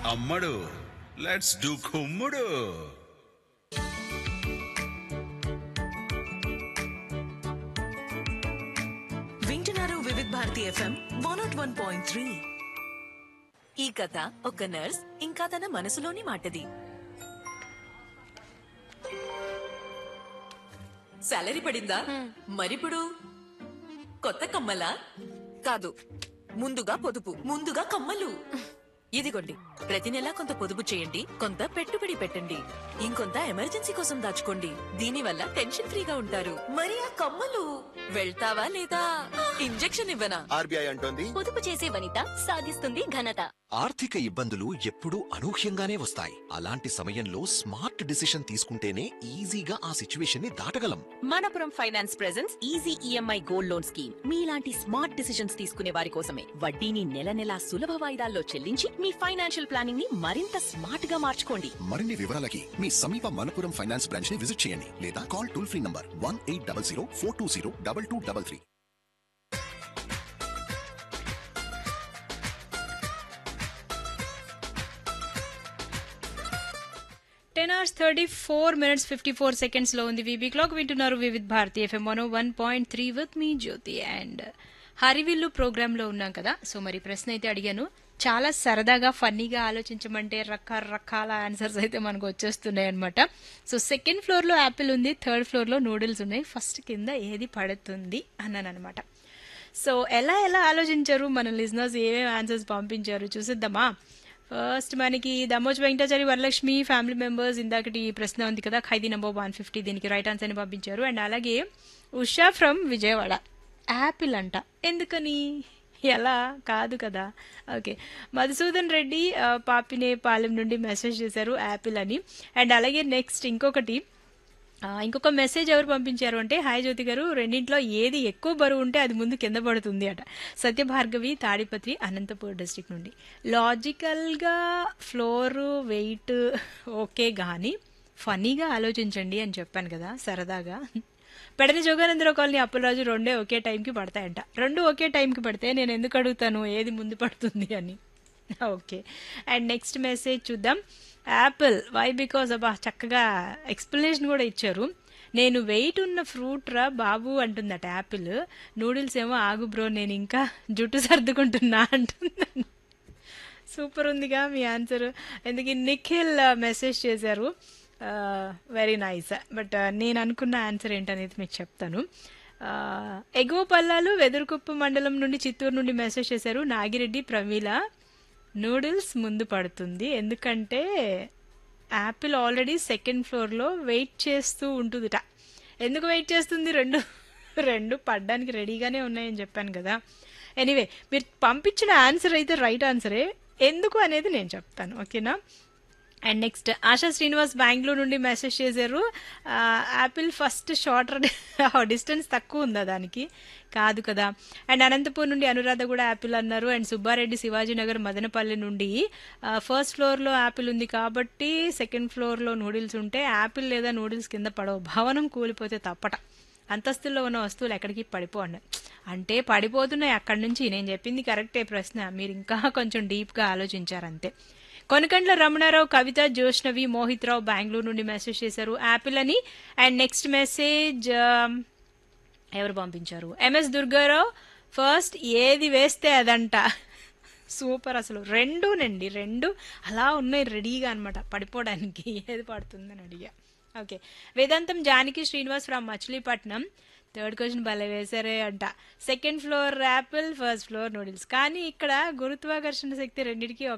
అమ్మడు let's do కుమ్ముడు వింటున్నారు Vividh Bharati FM one not one point three ఈ కథ ఒక నర్స్ ఇంకా తన మనసులోని మాటది సాలరీ పడిందా మరిప్పుడు కొత్త కమ్మలా కాదు ముందుగా పొదుపు ముందుగా కమ్మలు ఇదిగోండి ప్రతి నెలా కొంత పొదుపు చేయండి కొంత పెట్టుబడి పెట్టండి ఇంకొంత ఎమర్జెన్సీ కోసం దాచుకోండి దీనివల్ల టెన్షన్ ఫ్రీగా ఉంటారు మరి ఆ కమ్మలు వెళ్తావా లేదా ఇంజెక్షన్ ఇవ్వనా ఆర్బీఐ అంటోంది పొదుపు చేసే వనిత సాధిస్తుంది ఘనత ఆర్థిక ఇబ్బందులు ఎప్పుడూ అనూహ్యంగానే వస్తాయి అలాంటి సమయంలో స్మార్ట్ డిసిషన్ తీసుకుంటేనే ఈజీగా ఆ సిచ్యువేషన్ ని దాటగలం Manappuram finance presents easy EMI gold loan scheme మీలాంటి స్మార్ట్ డిసిషన్స్ తీసుకునే వారి కోసమే వడ్డీని నెల నెలా సులభ వాయిదాల్లో చెల్లించి మీ ఫైనాన్షియల్ ప్లానింగ్ ని మరింత స్మార్ట్ గా మార్చుకోండి మరిన్ని వివరాలకి మీ సమీప మనపురం ఫైనాన్స్ బ్రాంచ్ ని విజిట్ చేయండి లేదా call toll free number one eight double zero four two zero double two double three ten hours thirty four minutes fifty four సెకండ్స్లో ఉంది వీబీ క్లాక్ వింటున్నారు Vividh Bharati FM one one point three with మీ Jyothi and Harivillu ప్రోగ్రాంలో ఉన్నాం కదా so మరి ప్రశ్న అయితే అడిగాను చాలా సరదాగా ఫన్నీగా ఆలోచించమంటే రకరకాల ఆన్సర్స్ అయితే మనకు వచ్చేస్తున్నాయి అనమాట సో సెకండ్ ఫ్లోర్లో యాపిల్ ఉంది థర్డ్ ఫ్లోర్లో నూడిల్స్ ఉన్నాయి ఫస్ట్ కింద ఏది పడుతుంది అన్నాను అనమాట సో ఎలా ఎలా ఆలోచించారు మన లిజనర్స్ ఏమేమి ఆన్సర్స్ పంపించారు చూసిద్దామా ఫస్ట్ మనకి దమోజ్ వెంకటాచారి వరలక్ష్మి ఫ్యామిలీ మెంబర్స్ ఇందాకటి ఈ ప్రశ్న ఉంది కదా ఖైదీ నెంబర్ వన్ ఫిఫ్టీ దీనికి రైట్ ఆన్సర్ ని పంపించారు అండ్ అలాగే ఉషా ఫ్రమ్ విజయవాడ యాపిల్ అంట ఎందుకని ఎలా కాదు కదా ఓకే మధుసూదన్ రెడ్డి ఆ, పాపినే పాలెం నుండి మెసేజ్ చేశారు యాపిల్ అని అండ్ అలాగే నెక్స్ట్ ఇంకొకటి ఆ, ఇంకొక మెసేజ్ ఎవరు పంపించారు అంటే హాయ్ జ్యోతి గారు రెండింట్లో ఏది ఎక్కువ బరువు ఉంటే అది ముందు కింద పడుతుంది అట సత్యభార్గవి తాడిపత్రి అనంతపూర్ డిస్ట్రిక్ట్ నుండి లాజికల్గా ఫ్లోర్ వెయిట్ ఓకే కానీ ఫనీగా ఆలోచించండి అని చెప్పాను కదా సరదాగా పెడని జోగానందరావు కాలనీ అప్పలరాజు రెండే ఒకే టైంకి పడతాయంట రెండు ఒకే టైంకి పడితే నేను ఎందుకు అడుగుతాను ఏది ముందు పడుతుంది అని ఓకే అండ్ నెక్స్ట్ మెసేజ్ చూద్దాం యాపిల్ వై బికాజ్ అబ్బా చక్కగా ఎక్స్ప్లెనేషన్ కూడా ఇచ్చారు నేను వెయిట్ ఉన్న ఫ్రూట్ రా బాబు అంటుందట యాపిల్ నూడిల్స్ ఏమో ఆగు బ్రో నేను ఇంకా జుట్టు సర్దుకుంటున్నా అంటుందండి సూపర్ ఉందిగా మీ ఆన్సర్ ఎందుకు నిఖిల్ మెసేజ్ చేశారు వెరీ నైస్ బట్ నేను అనుకున్న ఆన్సర్ ఏంటనేది మీకు చెప్తాను ఆ, ఎగువ పల్లాలు వెదురుకుప్ప మండలం నుండి చిత్తూరు నుండి మెసేజ్ చేశారు నాగిరెడ్డి ప్రమీల నూడిల్స్ ముందు పడుతుంది ఎందుకంటే యాపిల్ ఆల్రెడీ సెకండ్ ఫ్లోర్లో వెయిట్ చేస్తూ ఉంటుందిట ఎందుకు వెయిట్ చేస్తుంది రెండు రెండు పడ్డానికి రెడీగానే ఉన్నాయని చెప్పాను కదా ఎనీవే మీరు పంపించిన ఆన్సర్ అయితే రైట్ ఆన్సరే ఎందుకు అనేది నేను చెప్తాను ఓకేనా అండ్ నెక్స్ట్ ఆశా శ్రీనివాస్ బెంగళూరు నుండి మెసేజ్ చేశారు ఆ, యాపిల్ ఫస్ట్ షార్ట్ డిస్టెన్స్ తక్కువ ఉందా దానికి కాదు కదా అండ్ అనంతపూర్ నుండి అనురాధ కూడా యాపిల్ అన్నారు అండ్ సుబ్బారెడ్డి శివాజీనగర్ మదనపల్లి నుండి ఆ, ఫస్ట్ ఫ్లోర్లో యాపిల్ ఉంది కాబట్టి సెకండ్ ఫ్లోర్లో నూడిల్స్ ఉంటే యాపిల్ లేదా నూడిల్స్ కింద పడవు భవనం కూలిపోతే తప్పట అంతస్తుల్లో ఉన్న వస్తువులు ఎక్కడికి పడిపో అన్నారు అంటే పడిపోతున్నాయి అక్కడి నుంచి నేను చెప్పింది కరెక్టే ప్రశ్న మీరు ఇంకా కొంచెం డీప్గా ఆలోచించారు అంతే కొనకండ్ల రమణారావు కవిత జోష్నవి మోహిత్ రావు బెంగళూరు నుండి మెసేజ్ చేశారు యాపిల్ అని అండ్ నెక్స్ట్ మెసేజ్ ఎవరు పంపించారు ఎంఎస్ దుర్గారావు ఫస్ట్ ఏది వేస్తే అదంట సూపర్ అసలు రెండునండి రెండు అలా ఉన్నాయి రెడీగా అన్నమాట పడిపోవడానికి ఏది పడుతుందని అడిగా okay Vedantam Janaki Srinivas from Machilipatnam third question భలే వేశారే అంట second floor apple first floor noodles కానీ ఇక్కడ గురుత్వాకర్షణ శక్తి రెండింటికి